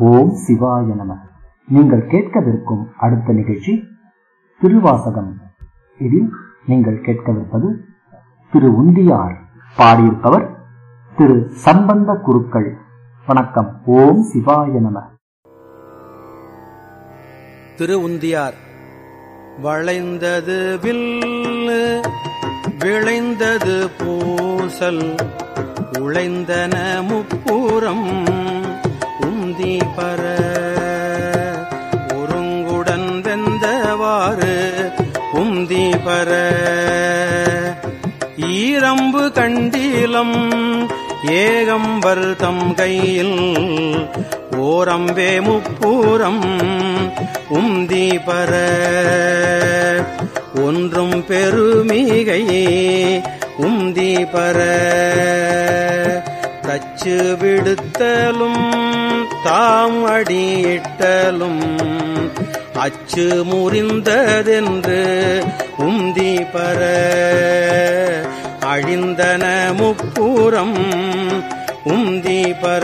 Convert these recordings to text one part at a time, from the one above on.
ஓம் சிவாய நம நீங்கள் கேட்கவிருக்கும் அடுத்த நிகழ்ச்சி திருவாசகம் இதில் நீங்கள் கேட்கவிருப்பது திரு உந்தியார் பாடியிருப்பவர் திரு சம்பந்த குருக்கள் வணக்கம் ஓம் சிவாய நம திரு உந்தியார் வளைந்தது வில்லு விளைந்தது பூசல் உழைந்தன முப்புறம் உந்தி பர ஒருங்குடன் வெந்தவாறு உந்தி பர ஈரம்பு கண்டிலம் ஏகம்பர் தம் கையில் ஓரம்பே முப்பூரம் உந்தி பர ஒன்றும் பெருமிகை உந்தி பர தச்சு விடுத்தலும் தாம் அடியிட்டலும் அச்சு முறிந்ததென்று உந்தி பர அழிந்தன முப்புறம் உந்தி பர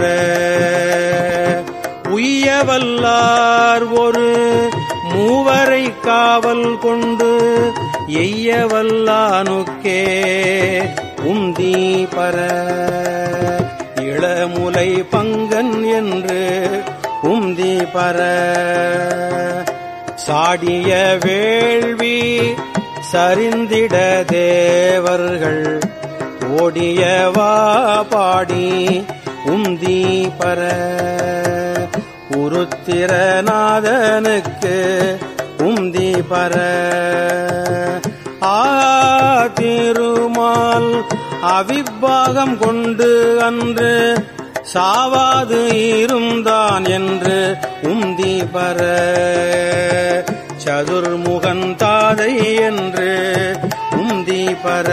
உய்யவல்லார் ஒரு மூவரை காவல் கொண்டு எய்யவல்லானுக்கே உந்தி பர இளமுலை பங்கன் என்று உந்தி பர சாடிய வேள்வி சரிந்திட தேவர்கள் ஓடியவா பாடி உந்தி பர உருத்திரநாதனுக்கு உந்தி பர ஆ திருமால் அவிப்பாகம் கொண்டு அன்று சாவாது இருந்தான் என்று உந்தி பர சதுர்முகன் தாதை என்று உந்தி பர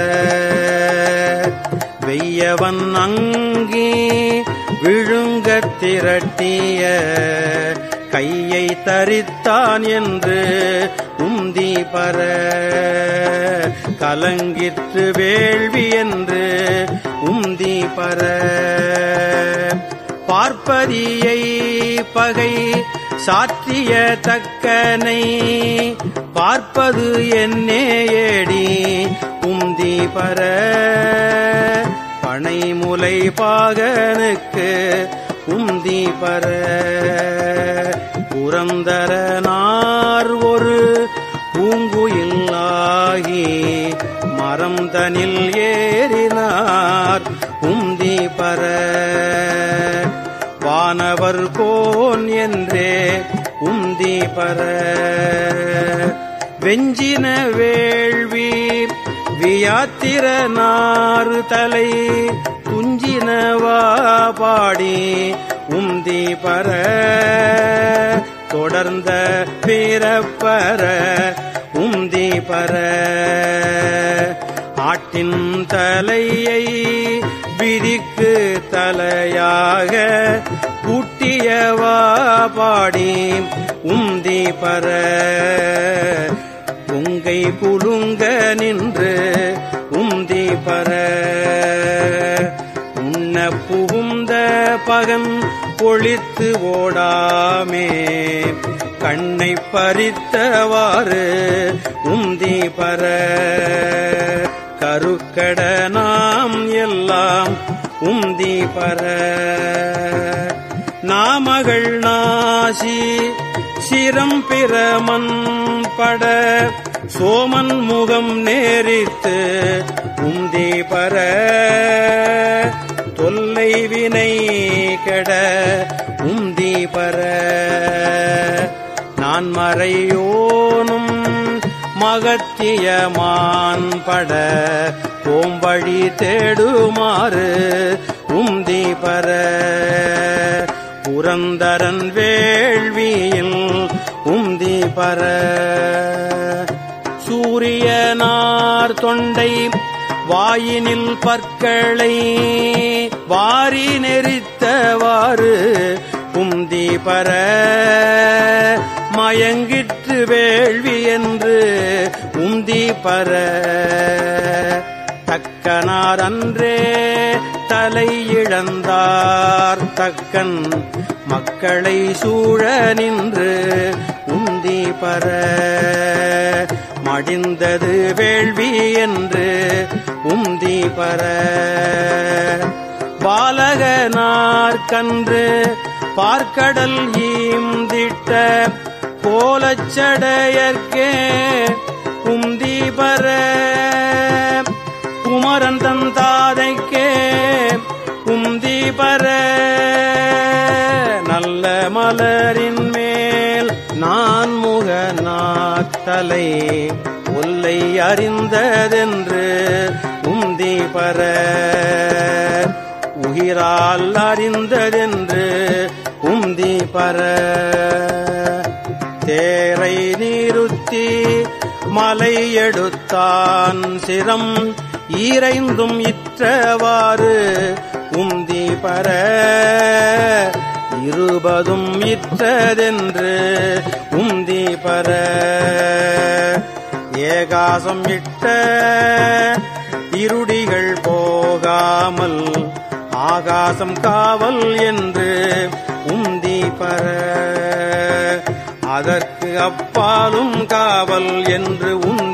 வெய்யவன் அங்கி விழுங்கத் திரட்டிய கையை தரித்தான் என்று உந்தி பர கலங்கிற்று வேள்வி என்று உந்தி பர பார்ப்பதியை பகை சாற்றிய தக்கனை பார்ப்பது என்னே ஏடி உந்தி பர பனைமுலை பாகனுக்கு உந்தி பர புரந்தரனார் ஒரு பூங்குயில் ஆகி மரம் தனில் ஏறினார் உந்தி பர வானவர் கோன் என்றே உந்தி பர வெஞ்சின வேள்வி வியாத்திரனாறு தலை துஞ்சினவா பாடி உந்தி பர தொடர்ந்த பிறப்பர உந்தி பர ஆட்டின் தலையை விதிக்கு தலையாக கூட்டியவா பாடி உந்தி பர உங்கை குலுங்க நின்று உந்தி பர உண்ண புகுந்த பகன் பொழித்து ஓடாமே கண்ணை பறித்தவாறு உந்தி பர கருக்கட நாம் எல்லாம் உந்தி பர நாமகள் நாசி சிரம் பிரமன் பட சோமன் முகம் நேரித்து உந்தி பர தொல்லை வினை கெட உந்தி பர நான் மறையோனும் மகத்தியமான் பட ஓம்பழி தேடுமாறு உந்தி பர புரந்தரன் வேள்வியில் உந்தி பர சூரியனார் தொண்டை வாயினில் பற்களை வாரி நெறித்தவாறு உந்தி பர மயங்கிற்று வேள்வி என்று உந்தி பர தக்கனார் அன்றே தலை இழந்தார் தக்கன் மக்களை சூழ நின்று உந்தி பர மடிந்தது வேள்வி என்று உந்தி பர பாலகனார்கன்று பார்க்கடல் ஈந்திட்ட கோலச்சடையர்க்கே உந்தி பர குமரன் தந்தாதைக்கே உந்தி பர நல்ல மலரின் மேல் நான் முகநாத்தலை ஒல்லை அறிந்ததென்று உந்தி பர உயிரால் அறிந்ததென்று உந்தி பர தேரை நீருத்தி மலை எடுத்தான் சிரம் ஈரைந்தும் இற்றவாறு உந்தி பர இருபதும் இற்றதென்று உந்தி பர ஏகாசம் இட்ட இருடிகள் போகாமல் ஆகாசம் காவல் என்று உந்தி பர அதற்கு அப்பாலும் காவல் என்று உந்தி